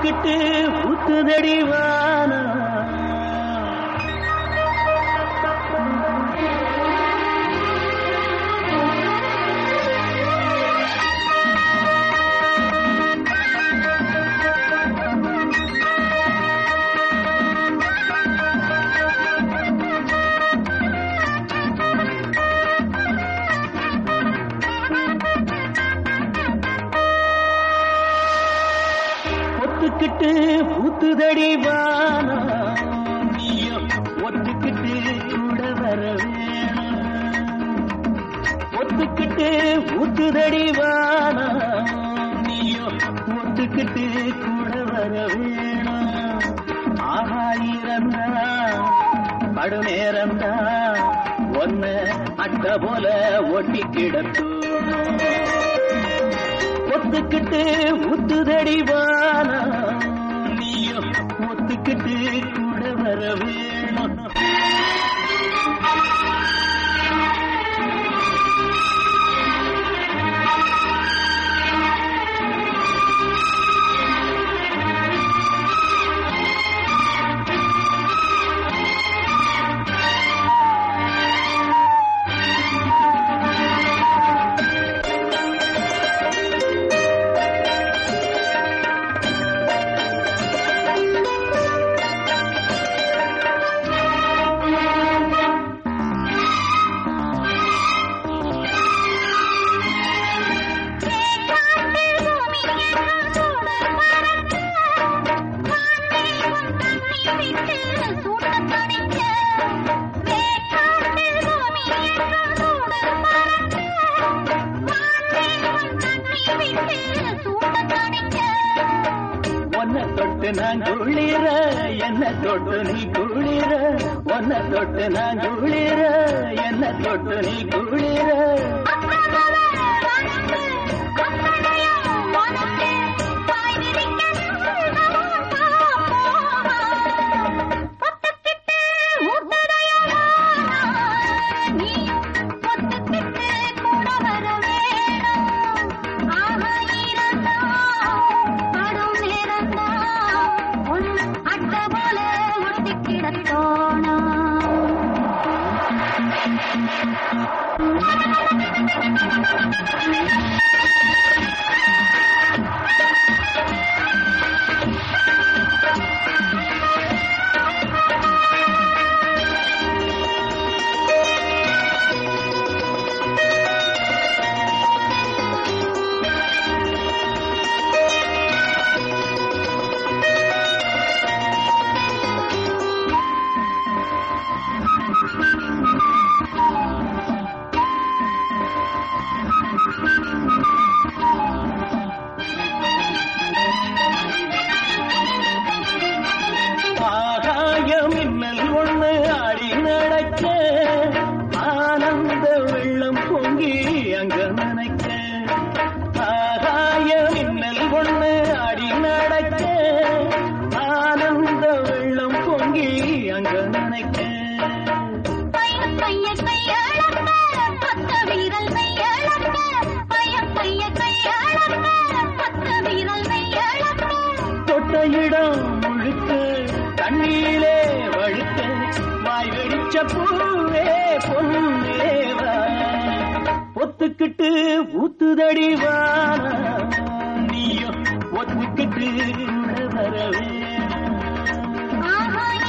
ஒத்துக்கிட்டு ஊத்துதடி வானா ஒத்துக்கிட்டு ஊத்துதடி வானா நீயோ ஒத்துக்கிட்டு கூட வர வேணும் ஒத்துக்கிட்டு ஊத்துதடி வானா நீயோ ஒத்துக்கிட்டு கூட வர வேணும் ஆகாயிரந்தா படு நேரந்தா ஒன்னு அட்ட போல ஒட்டி கிடக்கும் ஒத்துக்கிட்டு ஊத்துதடி வானா நீயோ ஒத்துக்கிட்டு கூட வர வேணும் ஒன்ன தொட்டு நான் குளிர என்ன தொட்டு நீ குளிர ஒன்ன தொட்டு நான் குளிர என்ன தொட்டு நீ குளிர ஆகாய மின்னல் ஒண்ணு ஆடி நடக்க ஆனந்த வெள்ளம் பொங்கி அங்க நினைக்க ஆகாய மின்னல் ஒண்ணு ஆடி நடக்க ஆனந்த வெள்ளம் பொங்கி அங்க நினைக்க தொட்ட இடம் முழுக்க தண்ணீரே வழுக்க வாய் வெடிச்ச பூவே பொன்னேவா ஒத்துக்கிட்டு ஊத்துதடி வானா நீயோ ஒத்துக்கிட்டு கூட வர வேணும்